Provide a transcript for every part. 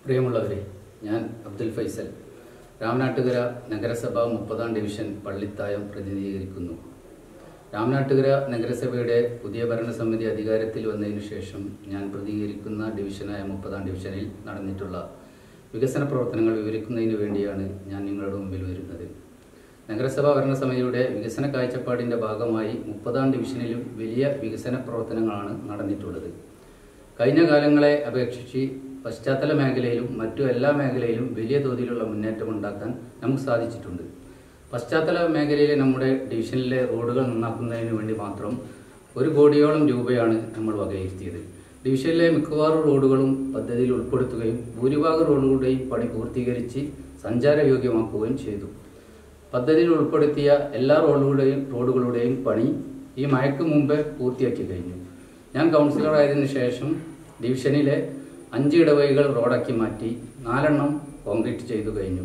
പ്രിയമുള്ളവരെ ഞാൻ അബ്ദുൽ ഫൈസൽ രാമനാട്ടുകര നഗരസഭ മുപ്പതാം ഡിവിഷൻ പള്ളിത്തായം പ്രതിനിധീകരിക്കുന്നു രാമനാട്ടുകര നഗരസഭയുടെ പുതിയ ഭരണസമിതി അധികാരത്തിൽ വന്നതിനു ശേഷം ഞാൻ പ്രതികരിക്കുന്ന ഡിവിഷനായ മുപ്പതാം ഡിവിഷനിൽ നടന്നിട്ടുള്ള വികസന പ്രവർത്തനങ്ങൾ വിവരിക്കുന്നതിന് വേണ്ടിയാണ് ഞാൻ നിങ്ങളുടെ മുമ്പിൽ വരുന്നത് നഗരസഭാ ഭരണസമിതിയുടെ വികസന കാഴ്ചപ്പാടിന്റെ ഭാഗമായി മുപ്പതാം ഡിവിഷനിലും വലിയ വികസന പ്രവർത്തനങ്ങളാണ് നടന്നിട്ടുള്ളത് കഴിഞ്ഞ കാലങ്ങളെ അപേക്ഷിച്ച് പശ്ചാത്തല മേഖലയിലും മറ്റു എല്ലാ മേഖലയിലും വലിയ തോതിലുള്ള മുന്നേറ്റം ഉണ്ടാക്കാൻ നമുക്ക് സാധിച്ചിട്ടുണ്ട് പശ്ചാത്തല മേഖലയിലെ നമ്മുടെ ഡിവിഷനിലെ റോഡുകൾ നന്നാക്കുന്നതിന് വേണ്ടി മാത്രം ഒരു കോടിയോളം രൂപയാണ് നമ്മൾ വകയിരുത്തിയത് ഡിവിഷനിലെ മിക്കവാറും റോഡുകളും പദ്ധതിയിൽ ഉൾപ്പെടുത്തുകയും ഭൂരിഭാഗം റോഡുകളുടെയും പണി പൂർത്തീകരിച്ച് സഞ്ചാരയോഗ്യമാക്കുകയും ചെയ്തു പദ്ധതിയിൽ ഉൾപ്പെടുത്തിയ എല്ലാ റോഡുകളുടെയും റോഡുകളുടെയും പണി ഈ മഴയ്ക്ക് മുമ്പേ പൂർത്തിയാക്കി കഴിഞ്ഞു ഞാൻ കൗൺസിലറായതിനു ശേഷം ഡിവിഷനിലെ അഞ്ച് ഇടവഴികൾ റോഡാക്കി മാറ്റി നാലെണ്ണം കോൺക്രീറ്റ് ചെയ്തു കഴിഞ്ഞു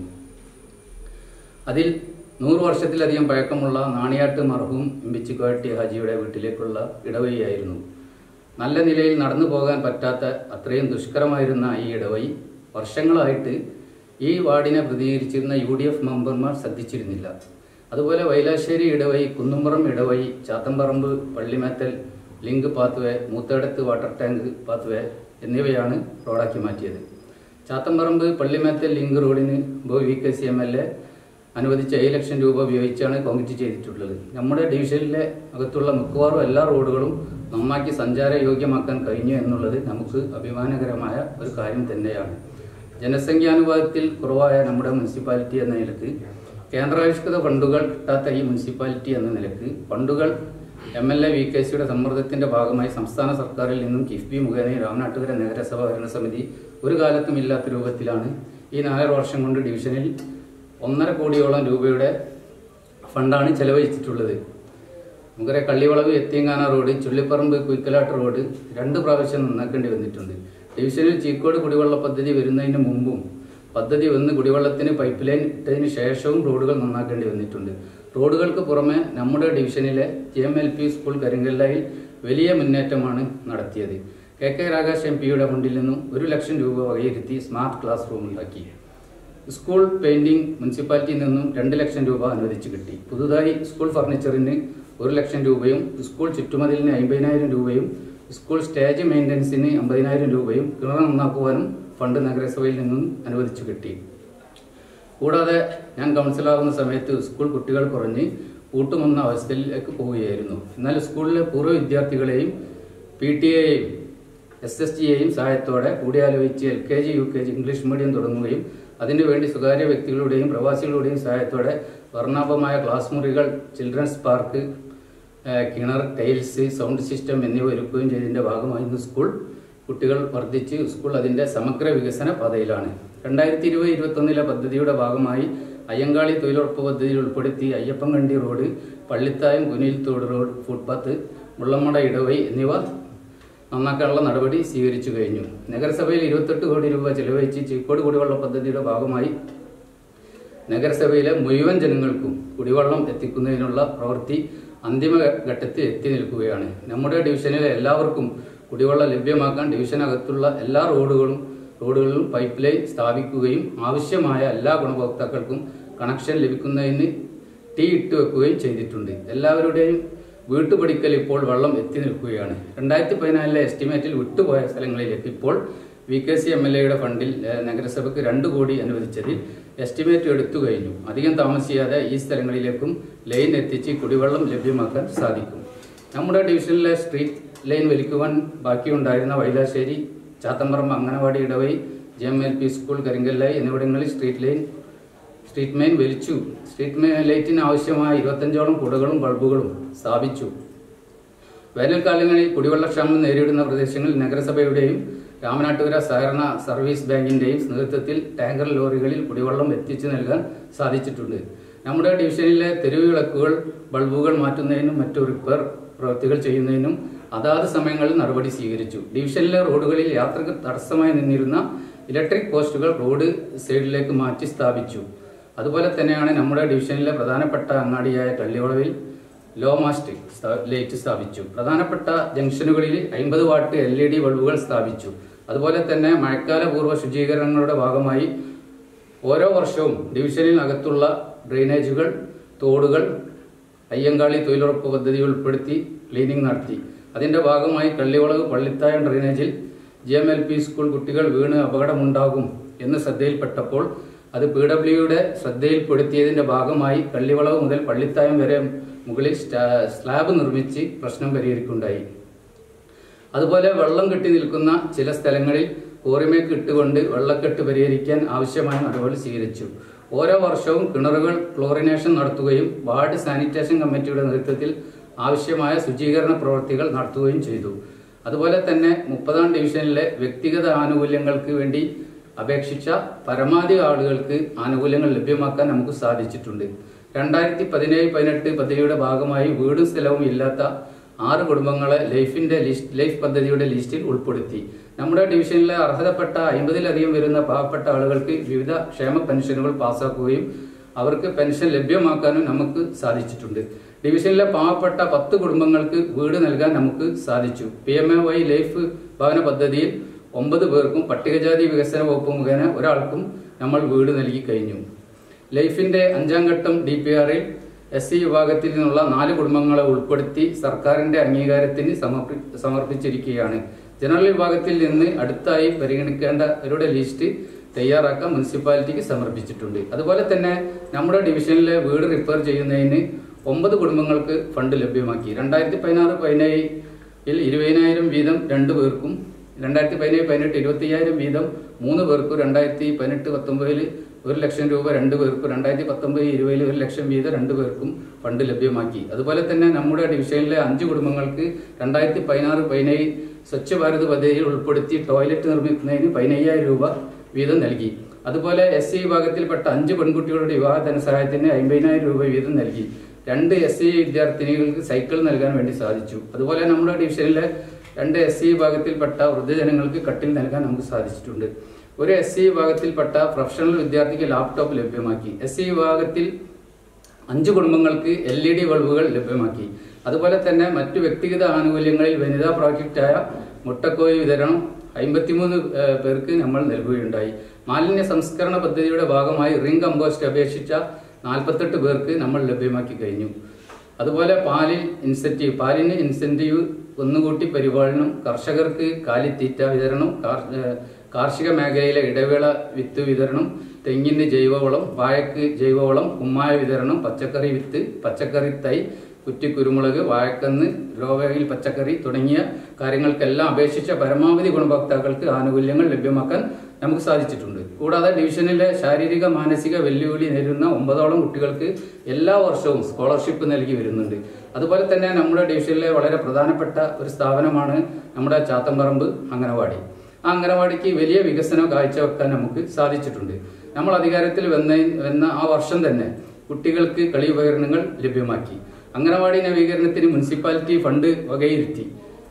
അതിൽ നൂറ് വർഷത്തിലധികം പഴക്കമുള്ള നാണിയാട്ട് മർഹൂം ഇമ്പിച്ചിക്കോട്ടി ഹാജിയുടെ വീട്ടിലേക്കുള്ള ഇടവഴിയായിരുന്നു നല്ല നിലയിൽ നടന്നു പോകാൻ പറ്റാത്ത അത്രയും ദുഷ്കരമായിരുന്ന ഈ ഇടവഴി വർഷങ്ങളായിട്ട് ഈ വാർഡിനെ പ്രതിനിധീകരിച്ചിരുന്ന യു ഡി എഫ് മെമ്പർമാർ ശ്രദ്ധിച്ചിരുന്നില്ല അതുപോലെ വൈലാശ്ശേരി ഇടവഴി കുന്നുംപുറം ഇടവഴി Chathamparamba Pallimethal link pathway Moothedath water tank pathway എന്നിവയാണ് റോഡാക്കി മാറ്റിയത് ചാത്തമ്പറമ്പ് പള്ളിമേത്തൽ ലിങ്ക് റോഡിന് ബോ V K C M L A അനുവദിച്ച ഏഴ് ലക്ഷം രൂപ ഉപയോഗിച്ചാണ് കോൺക്രീറ്റ് ചെയ്തിട്ടുള്ളത് നമ്മുടെ ഡിവിഷനിലെ അകത്തുള്ള മിക്കവാറും എല്ലാ റോഡുകളും നന്നാക്കി സഞ്ചാരയോഗ്യമാക്കാൻ കഴിഞ്ഞു എന്നുള്ളത് നമുക്ക് അഭിമാനകരമായ ഒരു കാര്യം തന്നെയാണ് ജനസംഖ്യാനുപാതത്തിൽ കുറവായ നമ്മുടെ മുനിസിപ്പാലിറ്റി എന്ന നിലക്ക് കേന്ദ്രാവിഷ്കൃത ഫണ്ടുകൾ കിട്ടാത്ത ഈ മുനിസിപ്പാലിറ്റി എന്ന നിലക്ക് ഫണ്ടുകൾ M L A V K സിയുടെ സമ്മർദ്ദത്തിന്റെ ഭാഗമായി സംസ്ഥാന സർക്കാരിൽ നിന്നും കിഫ്ബി മുഖേന രാമനാട്ടുകര നഗരസഭ ഭരണസമിതി ഒരു കാലത്തും ഇല്ലാത്ത രൂപത്തിലാണ് ഈ നാലര വർഷം കൊണ്ട് ഡിവിഷനിൽ ഒന്നര കോടിയോളം രൂപയുടെ ഫണ്ടാണ് ചെലവഴിച്ചിട്ടുള്ളത് നമുക്കറിയാം കള്ളിവളവ് എത്തിയങ്കാന റോഡ് ചുള്ളിപ്പറമ്പ് കുയിക്കലാട്ട് റോഡ് രണ്ട് പ്രാവശ്യം നന്നാക്കേണ്ടി വന്നിട്ടുണ്ട് ഡിവിഷനിൽ ചീക്കോട് കുടിവെള്ള പദ്ധതി വരുന്നതിന് മുമ്പും പദ്ധതി വന്ന് കുടിവെള്ളത്തിന് പൈപ്പ് ലൈൻ ഇട്ടതിന് ശേഷവും റോഡുകൾ നന്നാക്കേണ്ടി വന്നിട്ടുണ്ട് റോഡുകൾക്ക് പുറമെ നമ്മുടെ ഡിവിഷനിലെ G M L P school കരിങ്കല്ലായിൽ വലിയ മുന്നേറ്റമാണ് നടത്തിയത് കെ കെ രാഗേഷ് എം പിയുടെ ഫണ്ടിൽ നിന്നും ഒരു ലക്ഷം രൂപ വകയിരുത്തി സ്മാർട്ട് ക്ലാസ് റൂം ഉണ്ടാക്കി സ്കൂൾ പെയിന്റിംഗ് മുനിസിപ്പാലിറ്റിയിൽ നിന്നും രണ്ട് ലക്ഷം രൂപ അനുവദിച്ചു കിട്ടി പുതുതായി സ്കൂൾ ഫർണിച്ചറിന് ഒരു ലക്ഷം രൂപയും സ്കൂൾ ചുറ്റുമതിലിന് അമ്പതിനായിരം രൂപയും സ്കൂൾ സ്റ്റേജ് മെയിൻ്റനൻസിന് അമ്പതിനായിരം രൂപയും കിണർ നന്നാക്കുവാനും ഫണ്ട് നഗരസഭയിൽ നിന്നും അനുവദിച്ചു കിട്ടി കൂടാതെ ഞാൻ കൗൺസിലാകുന്ന സമയത്ത് സ്കൂൾ കുട്ടികൾ കുറഞ്ഞ് കൂട്ടുമെന്ന അവസ്ഥയിലേക്ക് പോവുകയായിരുന്നു എന്നാൽ സ്കൂളിലെ പൂർവ്വ വിദ്യാർത്ഥികളെയും പി ടി എയും എസ് എസ് ജിയെയും സഹായത്തോടെ കൂടിയാലോചിച്ച് L K G U K G English medium തുടങ്ങുകയും അതിനുവേണ്ടി സ്വകാര്യ വ്യക്തികളുടെയും പ്രവാസികളുടെയും സഹായത്തോടെ വർണ്ണാഭമായ ക്ലാസ് മുറികൾ ചിൽഡ്രൻസ് പാർക്ക് ഏഹ് കിണർ ടൈൽസ് സൗണ്ട് സിസ്റ്റം എന്നിവ ഒരുക്കുകയും ചെയ്തതിന്റെ ഭാഗമായി ഇന്ന് സ്കൂൾ കുട്ടികൾ വർദ്ധിച്ച് സ്കൂൾ അതിന്റെ സമഗ്ര വികസന പാതയിലാണ് രണ്ടായിരത്തി ഇരുപത് ഇരുപത്തൊന്നിലെ പദ്ധതിയുടെ ഭാഗമായി അയ്യങ്കാളി തൊഴിലുറപ്പ് പദ്ധതിയിൽ ഉൾപ്പെടുത്തി Ayyappankandi road Pallithayam Kuniltthod road footpath Mullammada ഇടവഴി എന്നിവ നന്നാക്കാനുള്ള നടപടി സ്വീകരിച്ചു കഴിഞ്ഞു നഗരസഭയിൽ ഇരുപത്തെട്ട് കോടി രൂപ ചെലവഴിച്ച് ചീക്കോട് കുടിവെള്ള പദ്ധതിയുടെ ഭാഗമായി നഗരസഭയിലെ മുഴുവൻ ജനങ്ങൾക്കും കുടിവെള്ളം എത്തിക്കുന്നതിനുള്ള പ്രവൃത്തി അന്തിമ ഘട്ടത്തിൽ എത്തി നിൽക്കുകയാണ് നമ്മുടെ ഡിവിഷനിലെ എല്ലാവർക്കും കുടിവെള്ളം ലഭ്യമാക്കാൻ ഡിവിഷനകത്തുള്ള എല്ലാ റോഡുകളും റോഡുകളിലും പൈപ്പ് ലൈൻ സ്ഥാപിക്കുകയും ആവശ്യമായ എല്ലാ ഗുണഭോക്താക്കൾക്കും കണക്ഷൻ ലഭിക്കുന്നതിന് ടീ ഇട്ട് വെക്കുകയും ചെയ്തിട്ടുണ്ട് എല്ലാവരുടെയും വീട്ടുപടിക്കൽ ഇപ്പോൾ വെള്ളം എത്തി നിൽക്കുകയാണ് രണ്ടായിരത്തി പതിനാലിലെ എസ്റ്റിമേറ്റിൽ വിട്ടുപോയ സ്ഥലങ്ങളിലേക്ക് ഇപ്പോൾ V K C M L എയുടെ ഫണ്ടിൽ ഏഹ്, നഗരസഭയ്ക്ക് രണ്ട് കോടി അനുവദിച്ചതിൽ എസ്റ്റിമേറ്റ് എടുത്തു കഴിഞ്ഞു അധികം താമസിയാതെ ഈ സ്ഥലങ്ങളിലേക്കും ലൈൻ എത്തിച്ച് കുടിവെള്ളം ലഭ്യമാക്കാൻ സാധിക്കും നമ്മുടെ ഡിവിഷനിലെ സ്ട്രീറ്റ് ലൈൻ വലിക്കുവാൻ ബാക്കിയുണ്ടായിരുന്ന വൈലാശ്ശേരി ചാത്തമ്പറമ്പ് അംഗനവാടി ഇടവഴി J M L P school Karinkallayi എന്നിവിടങ്ങളിൽ സ്ട്രീറ്റ് ലൈൻ സ്ട്രീറ്റ് മെയിൻ വലിച്ചു സ്ട്രീറ്റ് മെയിൻ ലൈറ്റിന് ആവശ്യമായ ഇരുപത്തഞ്ചോളം കുടകളും ബൾബുകളും സ്ഥാപിച്ചു വേനൽക്കാലങ്ങളിൽ കുടിവെള്ളക്ഷാമം നേരിടുന്ന പ്രദേശങ്ങളിൽ നഗരസഭയുടെയും രാമനാട്ടുകര സഹകരണ സർവീസ് ബാങ്കിന്റെയും നേതൃത്വത്തിൽ ടാങ്കർ ലോറികളിൽ കുടിവെള്ളം എത്തിച്ചു നൽകാൻ സാധിച്ചിട്ടുണ്ട് നമ്മുടെ ഡിവിഷനിലെ തെരുവ് വിളക്കുകൾ ബൾബുകൾ മാറ്റുന്നതിനും മറ്റു റിപ്പയർ പ്രവൃത്തികൾ ചെയ്യുന്നതിനും അതാത് സമയങ്ങളിൽ നടപടി സ്വീകരിച്ചു ഡിവിഷനിലെ റോഡുകളിൽ യാത്രക്ക് തടസ്സമായി നിന്നിരുന്ന ഇലക്ട്രിക് പോസ്റ്റുകൾ റോഡ് സൈഡിലേക്ക് മാറ്റി സ്ഥാപിച്ചു അതുപോലെ തന്നെയാണ് നമ്മുടെ ഡിവിഷനിലെ പ്രധാനപ്പെട്ട അങ്ങാടിയായ കള്ളിവളവിൽ ലോ മാസ്റ്റ് സ്ഥാ- ലൈറ്റ് സ്ഥാപിച്ചു പ്രധാനപ്പെട്ട ജംഗ്ഷനുകളിൽ അമ്പത് വാട്ട് എൽ ഇ ഡി ബൾബുകൾ സ്ഥാപിച്ചു അതുപോലെ തന്നെ മഴക്കാല പൂർവ്വ ശുചീകരണങ്ങളുടെ ഭാഗമായി ഓരോ വർഷവും ഡിവിഷനിനകത്തുള്ള ഡ്രെയിനേജുകൾ തോടുകൾ അയ്യങ്കാളി തൊഴിലുറപ്പ് പദ്ധതി ഉൾപ്പെടുത്തി ക്ലീനിംഗ് നടത്തി അതിന്റെ ഭാഗമായി കള്ളിവളവ് പള്ളിത്തായം ഡ്രെയിനേജിൽ G M L P school കുട്ടികൾ വീണ് അപകടമുണ്ടാകും എന്ന് ശ്രദ്ധയിൽപ്പെട്ടപ്പോൾ അത് പി ഡബ്ല്യുയുടെ ശ്രദ്ധയിൽപ്പെടുത്തിയതിന്റെ ഭാഗമായി കള്ളിവളവ് മുതൽ പള്ളിത്തായം വരെ മുകളിൽ സ്റ്റാ- സ്ലാബ് നിർമ്മിച്ച് പ്രശ്നം പരിഹരിക്കുകയുണ്ടായി അതുപോലെ വെള്ളം കെട്ടി നിൽക്കുന്ന ചില സ്ഥലങ്ങളിൽ കോറിമേക്ക് ഇട്ടുകൊണ്ട് വെള്ളക്കെട്ട് പരിഹരിക്കാൻ ആവശ്യമായ നടപടി സ്വീകരിച്ചു ഓരോ വർഷവും കിണറുകൾ ക്ലോറിനേഷൻ നടത്തുകയും വാർഡ് സാനിറ്റേഷൻ കമ്മിറ്റിയുടെ നേതൃത്വത്തിൽ ആവശ്യമായ ശുചീകരണ പ്രവൃത്തികൾ നടത്തുകയും ചെയ്തു അതുപോലെ തന്നെ മുപ്പതാം ഡിവിഷനിലെ വ്യക്തിഗത ആനുകൂല്യങ്ങൾക്ക് വേണ്ടി അപേക്ഷിച്ച പരമാവധി ആളുകൾക്ക് ആനുകൂല്യങ്ങൾ ലഭ്യമാക്കാൻ നമുക്ക് സാധിച്ചിട്ടുണ്ട് രണ്ടായിരത്തി പതിനേഴ് പതിനെട്ട് പദ്ധതിയുടെ ഭാഗമായി വീടും സ്ഥലവും ഇല്ലാത്ത ആറ് കുടുംബങ്ങളെ ലൈഫിന്റെ ലിസ്റ്റ് ലൈഫ് പദ്ധതിയുടെ ലിസ്റ്റിൽ ഉൾപ്പെടുത്തി നമ്മുടെ ഡിവിഷനിലെ അർഹതപ്പെട്ട അമ്പതിലധികം വരുന്ന പാവപ്പെട്ട ആളുകൾക്ക് വിവിധ ക്ഷേമ പെൻഷനുകൾ പാസ്സാക്കുകയും അവർക്ക് പെൻഷൻ ലഭ്യമാക്കാനും നമുക്ക് സാധിച്ചിട്ടുണ്ട് ഡിവിഷനിലെ പാവപ്പെട്ട പത്ത് കുടുംബങ്ങൾക്ക് വീട് നൽകാൻ നമുക്ക് സാധിച്ചു P M A Y life ഭവന പദ്ധതിയിൽ ഒമ്പത് പേർക്കും പട്ടികജാതി വികസന വകുപ്പ് മുഖേന ഒരാൾക്കും നമ്മൾ വീട് നൽകി കഴിഞ്ഞു ലൈഫിന്റെ അഞ്ചാം ഘട്ടം ഡി പി ആറിൽ എസ് സി വിഭാഗത്തിൽ നിന്നുള്ള നാല് കുടുംബങ്ങളെ ഉൾപ്പെടുത്തി സർക്കാരിന്റെ അംഗീകാരത്തിന് സമർപ്പി സമർപ്പിച്ചിരിക്കുകയാണ് ജനറൽ വിഭാഗത്തിൽ നിന്ന് അടുത്തായി പരിഗണിക്കേണ്ടവരുടെ ലിസ്റ്റ് തയ്യാറാക്കാൻ മുനിസിപ്പാലിറ്റിക്ക് സമർപ്പിച്ചിട്ടുണ്ട് അതുപോലെ തന്നെ നമ്മുടെ ഡിവിഷനിലെ വീട് റിപ്പയർ ചെയ്യുന്നതിന് ഒമ്പത് കുടുംബങ്ങൾക്ക് ഫണ്ട് ലഭ്യമാക്കി രണ്ടായിരത്തി പതിനാറ് പതിനേഴിൽ ഇരുപതിനായിരം വീതം രണ്ടു പേർക്കും രണ്ടായിരത്തി പതിനേഴ് പതിനെട്ട് ഇരുപത്തി അയ്യായിരം വീതം മൂന്ന് പേർക്കും രണ്ടായിരത്തി പതിനെട്ട് പത്തൊമ്പതിൽ ഒരു ലക്ഷം രൂപ രണ്ട് പേർക്കും രണ്ടായിരത്തി പത്തൊമ്പത് ഇരുപതിൽ ഒരു ലക്ഷം വീതം രണ്ട് പേർക്കും ഫണ്ട് ലഭ്യമാക്കി അതുപോലെ തന്നെ നമ്മുടെ ഡിവിഷനിലെ അഞ്ച് കുടുംബങ്ങൾക്ക് രണ്ടായിരത്തി പതിനാറ് പതിനേഴ് സ്വച്ഛ ഭാരത് പദ്ധതിയിൽ ഉൾപ്പെടുത്തി ടോയ്ലറ്റ് നിർമ്മിക്കുന്നതിന് പതിനയ്യായിരം രൂപ വീതം നൽകി അതുപോലെ എസ് സി വിഭാഗത്തിൽപ്പെട്ട അഞ്ച് പെൺകുട്ടികളുടെ വിവാഹ ധനസഹായത്തിന് അമ്പതിനായിരം രൂപ വീതം നൽകി രണ്ട് എസ് സി വിദ്യാർത്ഥിനികൾക്ക് സൈക്കിൾ നൽകാൻ വേണ്ടി സാധിച്ചു അതുപോലെ നമ്മുടെ ഡിവിഷനിലെ രണ്ട് എസ് സി വിഭാഗത്തിൽപ്പെട്ട വൃദ്ധജനങ്ങൾക്ക് കട്ടിൽ നൽകാൻ നമുക്ക് സാധിച്ചിട്ടുണ്ട് ഒരു എസ് സി വിഭാഗത്തിൽപ്പെട്ട പ്രൊഫഷണൽ വിദ്യാർത്ഥിക്ക് ലാപ്ടോപ്പ് ലഭ്യമാക്കി എസ് സി വിഭാഗത്തിൽ അഞ്ച് കുടുംബങ്ങൾക്ക് എൽ ഇ ഡി ബൾബുകൾ ലഭ്യമാക്കി അതുപോലെ തന്നെ മറ്റു വ്യക്തിഗത ആനുകൂല്യങ്ങളിൽ വനിതാ പ്രോജക്റ്റായ മുട്ടക്കോഴി വിതരണം അമ്പത്തിമൂന്ന് പേർക്ക് നമ്മൾ നൽകുകയുണ്ടായി മാലിന്യ സംസ്കരണ പദ്ധതിയുടെ ഭാഗമായി റിംഗ് കമ്പോസ്റ്റ് അപേക്ഷിച്ച നാൽപ്പത്തെട്ട് പേർക്ക് നമ്മൾ ലഭ്യമാക്കി കഴിഞ്ഞു അതുപോലെ പാലിൽ ഇൻസെന്റീവ് പാലിന് ഇൻസെന്റീവ് ഒന്നുകൂട്ടി പരിപാലനം കർഷകർക്ക് കാലിത്തീറ്റ വിതരണം കാർ- ഏഹ് കാർഷിക മേഖലയിലെ ഇടവേള വിത്ത് വിതരണം തെങ്ങിന് ജൈവവളം വാഴയ്ക്ക് ജൈവവളം കുമ്മായ വിതരണം പച്ചക്കറി വിത്ത് പച്ചക്കറി തൈ കുറ്റിക്കുരുമുളക് വാഴക്കന്ന് രോഗയിൽ പച്ചക്കറി തുടങ്ങിയ കാര്യങ്ങൾക്കെല്ലാം അപേക്ഷിച്ച പരമാവധി ഗുണഭോക്താക്കൾക്ക് ആനുകൂല്യങ്ങൾ ലഭ്യമാക്കാൻ നമുക്ക് സാധിച്ചിട്ടുണ്ട് കൂടാതെ ഡിവിഷനിലെ ശാരീരിക മാനസിക വെല്ലുവിളി നേരിടുന്ന ഒമ്പതോളം കുട്ടികൾക്ക് എല്ലാ വർഷവും സ്കോളർഷിപ്പ് നൽകി വരുന്നുണ്ട് അതുപോലെ തന്നെ നമ്മുടെ ഡിവിഷനിലെ വളരെ പ്രധാനപ്പെട്ട ഒരു സ്ഥാപനമാണ് നമ്മുടെ ചാത്തമ്പറമ്പ് അംഗനവാടി ആ അംഗനവാടിക്ക് വലിയ വികസനം കാഴ്ചവെക്കാൻ നമുക്ക് സാധിച്ചിട്ടുണ്ട് നമ്മൾ അധികാരത്തിൽ വന്ന വന്ന ആ വർഷം തന്നെ കുട്ടികൾക്ക് കളി ഉപകരണങ്ങൾ ലഭ്യമാക്കി അംഗനവാടി നവീകരണത്തിന് മുനിസിപ്പാലിറ്റി ഫണ്ട് വകയിരുത്തി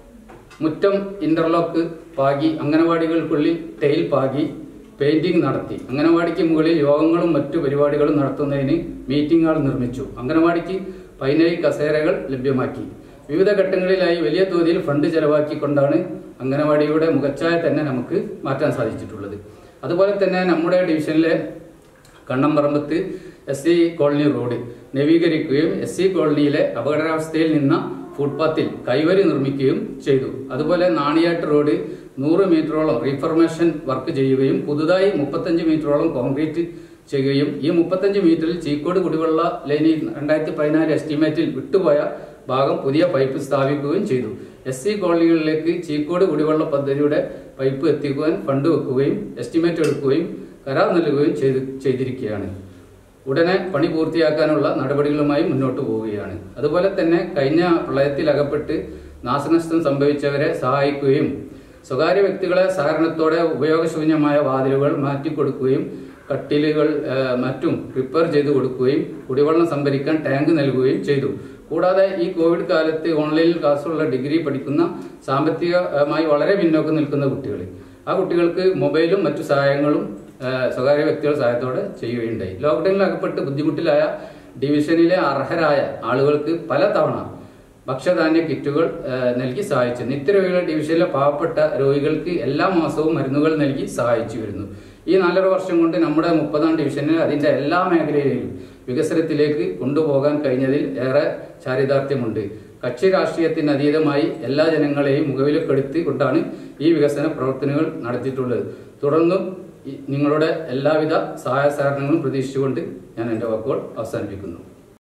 മുറ്റം ഇന്റർലോക്ക് പാകി അംഗനവാടികൾക്കുള്ളിൽ ടൈൽ പാകി പെയിന്റിംഗ് നടത്തി അംഗനവാടിക്ക് മുകളിൽ യോഗങ്ങളും മറ്റു പരിപാടികളും നടത്തുന്നതിന് മീറ്റിംഗ് ഹാൾ നിർമ്മിച്ചു അംഗനവാടിക്ക് പതിനേഴ് കസേരകൾ ലഭ്യമാക്കി വിവിധ ഘട്ടങ്ങളിലായി വലിയ തോതിൽ ഫണ്ട് ചെലവാക്കിക്കൊണ്ടാണ് അംഗനവാടിയുടെ മുഖച്ഛായ തന്നെ നമുക്ക് മാറ്റാൻ സാധിച്ചിട്ടുള്ളത് അതുപോലെ തന്നെ നമ്മുടെ ഡിവിഷനിലെ Kannamparambath S C colony road നവീകരിക്കുകയും എസ് സി കോളനിയിലെ അപകടാവസ്ഥയിൽ നിന്ന ഫുട്പാത്തിൽ കൈവരി നിർമ്മിക്കുകയും ചെയ്തു അതുപോലെ നാണിയാട്ട് റോഡ് നൂറ് മീറ്ററോളം റീഫർമേഷൻ വർക്ക് ചെയ്യുകയും പുതുതായി മുപ്പത്തഞ്ച് മീറ്ററോളം കോൺക്രീറ്റ് ചെയ്യുകയും ഈ മുപ്പത്തഞ്ച് മീറ്ററിൽ ചീക്കോട് കുടിവെള്ള ലൈനിൽ രണ്ടായിരത്തി പതിനാല് എസ്റ്റിമേറ്റിൽ വിട്ടുപോയ ഭാഗം പുതിയ പൈപ്പ് സ്ഥാപിക്കുകയും ചെയ്തു എസ് സി കോളനികളിലേക്ക് ചീക്കോട് കുടിവെള്ള പദ്ധതിയുടെ പൈപ്പ് എത്തിക്കുവാൻ ഫണ്ട് വെക്കുകയും എസ്റ്റിമേറ്റ് എടുക്കുകയും കരാർ നൽകുകയും ചെയ്ത് ചെയ്തിരിക്കുകയാണ് ഉടനെ പണി പൂർത്തിയാക്കാനുള്ള നടപടികളുമായി മുന്നോട്ട് പോവുകയാണ് അതുപോലെ തന്നെ കഴിഞ്ഞ പ്രളയത്തിൽ അകപ്പെട്ട് നാശനഷ്ടം സംഭവിച്ചവരെ സഹായിക്കുകയും സ്വകാര്യ വ്യക്തികളെ സഹകരണത്തോടെ ഉപയോഗശൂന്യമായ വാതിലുകൾ മാറ്റിക്കൊടുക്കുകയും കട്ടിലുകൾ ആ, മറ്റും റിപ്പയർ ചെയ്തു കൊടുക്കുകയും കുടിവെള്ളം സംഭരിക്കാൻ ടാങ്ക് നൽകുകയും ചെയ്തു കൂടാതെ ഈ കോവിഡ് കാലത്ത് ഓൺലൈനിൽ ക്ലാസ്സുള്ള ഡിഗ്രി പഠിക്കുന്ന സാമ്പത്തികമായി വളരെ പിന്നോക്കം നിൽക്കുന്ന കുട്ടികൾ ആ കുട്ടികൾക്ക് മൊബൈലും മറ്റു സഹായങ്ങളും ആ, സ്വകാര്യ വ്യക്തികളുടെ സഹായത്തോടെ ചെയ്യുകയുണ്ടായി ലോക്ക്ഡൌണിൽ അകപ്പെട്ട് ബുദ്ധിമുട്ടിലായ ഡിവിഷനിലെ അർഹരായ ആളുകൾക്ക് പല തവണ ഭക്ഷ്യധാന്യ കിറ്റുകൾ ആ, നൽകി സഹായിച്ചു നിത്യരോഗികളുടെ ഡിവിഷനിലെ പാവപ്പെട്ട രോഗികൾക്ക് എല്ലാ മാസവും മരുന്നുകൾ നൽകി സഹായിച്ചു വരുന്നു ഈ നാലര വർഷം കൊണ്ട് നമ്മുടെ മുപ്പതാം ഡിവിഷനിൽ അതിന്റെ എല്ലാ മേഖലയിലും വികസനത്തിലേക്ക് കൊണ്ടുപോകാൻ കഴിഞ്ഞതിൽ ഏറെ ചാരിതാർത്ഥ്യമുണ്ട് കക്ഷി രാഷ്ട്രീയത്തിന് അതീതമായി എല്ലാ ജനങ്ങളെയും മുഖവിലക്കെടുത്തി കൊണ്ടാണ് ഈ വികസന പ്രവർത്തനങ്ങൾ നടത്തിയിട്ടുള്ളത് തുടർന്നും ഈ നിങ്ങളുടെ എല്ലാവിധ സഹായ സഹകരണങ്ങളും പ്രതീക്ഷിച്ചുകൊണ്ട് ഞാൻ എൻ്റെ വാക്കുകൾ അവസാനിപ്പിക്കുന്നു